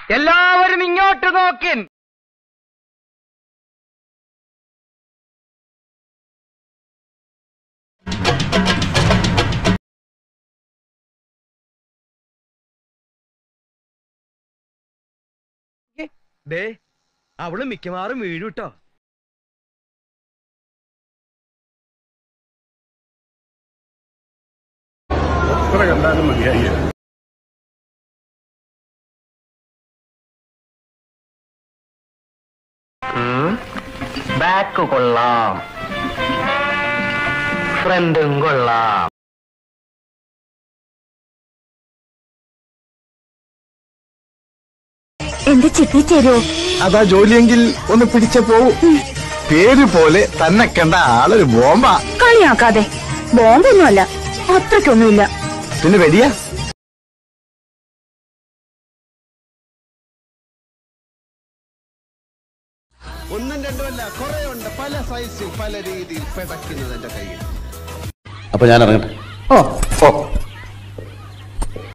എല്ലാവരും ഇങ്ങോട്ട് നോക്കിൻ ദേ അവള് മിക്കവാറും വീഴൂട്ടോ എത്ര കണ്ടാലും മതിയായി ബാക്ക് കൊള്ളാം ഫ്രണ്ടും കൊള്ളാം എന്റെ ചിട്ടി ചേരുവോ അതാ ജോലിയെങ്കിൽ ഒന്ന് പിടിച്ച പോവും പേര് പോലെ തന്നെ കണ്ട ആളൊരു ബോംബാ കളിയാക്കാതെ ബോംബൊന്നുമല്ല അത്രയ്ക്കൊന്നുമില്ല പിന്നെ വെടിയാ ഒന്നും രണ്ടുമല്ല കുറെ ഉണ്ട് പല സൈസിൽ പല രീതിയിൽ പിടയ്ക്കുന്നത് എന്റെ കയ്യിൽ അപ്പൊ ഞാൻ ഇറങ്ങട്ടെ ഓ ഓ